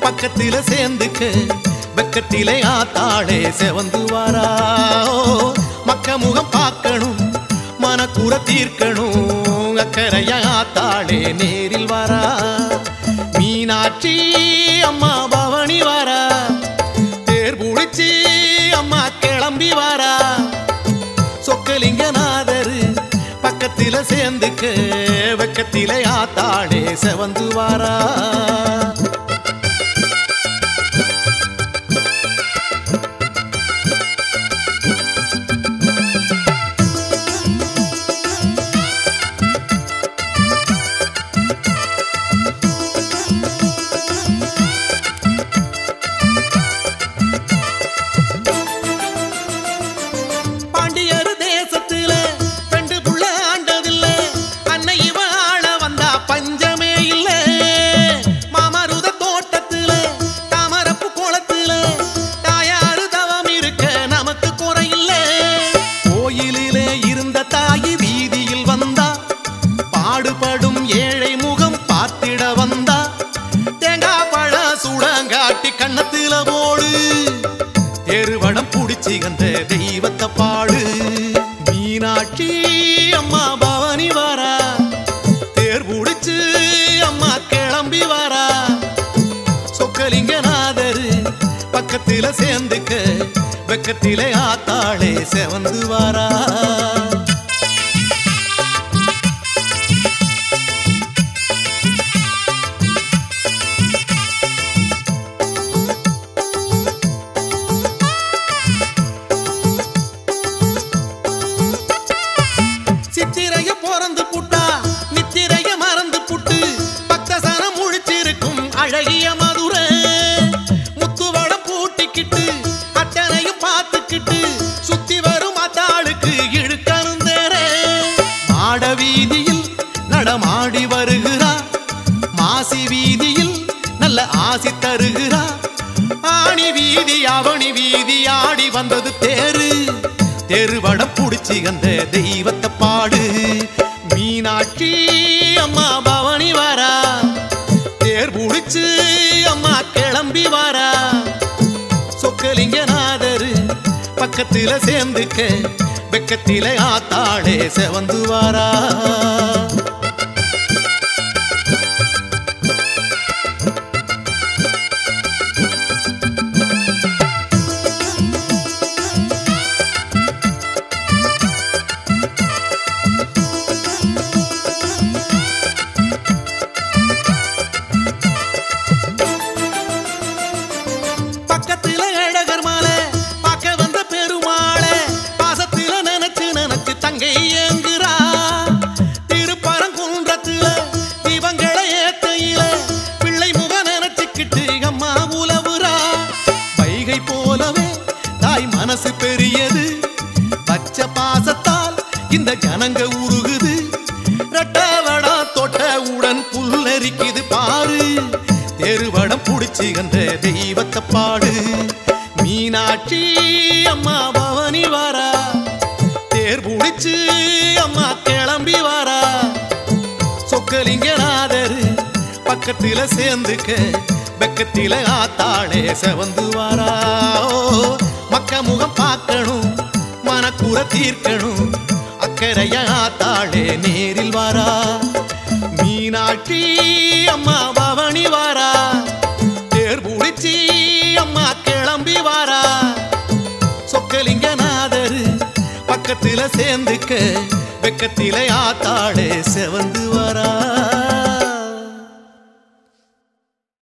பக்கத்தில சேர்ந்துக்க வெக்கத்திலே ஆத்தாளே செவந்து வாரா ஓ, மக்க முகம் பார்க்கணும் மனக்குற தீர்க்கணும் அக்கறையா ஆத்தாளே நேரில் வாரா மீனாட்சி அம்மா பவனி வாரா தேர் புடிச்சு அம்மா கிளம்பி வாரா சொக்கலிங்கநாதரு பக்கத்தில சேர்ந்துக்க வெக்கத்திலே ஆத்தாளே செவந்து வாரா பாண்டியர் தேசத்துல ரெண்டு புள்ள ஆண்டதில்ல அன்னை இவ ஆள வந்தா பஞ்சமே இல்ல மாமருத தோட்டத்துல தாமரப்பு குளத்துல தாயாரு தவம் இருக்க நமக்கு குறையில்ல கோயிலிலே இருந்த தாயி வீதியில் வந்தா பாடுபடும் ஏழை முகம் பார்த்திட வந்தா தேங்காய் பழ சுடங்காட்டி கண்ணத்துல போடு எருவடம் புடிச்சு அந்த தெய்வத்தை பாடு மீனாட்சி அம்மா பவனி வாரா தேர் புடிச்சு அம்மா கிளம்பி வாரா சொக்கலிங்கநாதரு பக்கத்தில சேர்ந்துக்க வெக்கத்திலே ஆத்தாளே செவந்து வாரா சித்திரைய பிறந்து புட்டா நித்திரைய மறந்து புட்டு பக்தசனம் முழிச்சிருக்கும் அழகிய மதுரை முத்துவடம் பூட்டிக்கிட்டு அத்தனையும் பார்த்துக்கிட்டு சுத்தி வரும் அத்தாளுக்கு இழுக்கணும் தேரே மாட வீதியில் நடமாடி வருகிறா மாசி வீதியில் நல்ல ஆசி தருகிறா ஆணி வீதி அவனி வீதி ஆடி வந்தது தேரு தெருவடம் புடிச்சு அந்த தெய்வத்தை பாடு மீனாட்சி அம்மா பவனி வாரா தேர் புடிச்சு அம்மா கிளம்பி வாரா சொக்கலிங்கநாதரு பக்கத்தில சேர்ந்துக்க வெக்கத்தில ஆத்தாளே செவந்து வாரா பக்கத்துல அழகர் மாலை பார்க்க வந்த பெருமாளை பாசத்தில நினைச்சு நினைச்சு தங்கை ஏங்குறா திருப்பரங்குன்றத்துல தீபங்களை ஏத்தையில பிள்ளை முக நினைச்சுக்கிட்டு அம்மா உலவுறா வைகை போலவே தாய் மனசு பெரியது பச்சை பாசத்தால் இந்த ஜனங்க உருகுது ரெட்டவடா தொட்டவுடன் புல்லரிக்குது பாரு தெருவடம் புடிச்சு அந்த தெய்வத்தை பாடு மீனாட்சி அம்மா பவனி வாரா தேர் புடிச்சு அம்மா கிளம்பி வாரா சொக்கலிங்கநாதரு பக்கத்தில சேர்ந்துக்க வெக்கத்தில ஆத்தாளே செவந்து வாரா ஓ, மக்க முகம் பார்க்கணும் மனக்குற தீர்க்கணும் அக்கறைய ஆத்தாளே நேரில் வாரா மீனாட்சி அம்மா பவனி வாரா தேர் புடிச்சி அம்மா கிளம்பி வாரா சொக்கலிங்கநாதரு பக்கத்தில சேர்ந்துக்க வெக்கத்தில ஆத்தாளே செவந்து வரா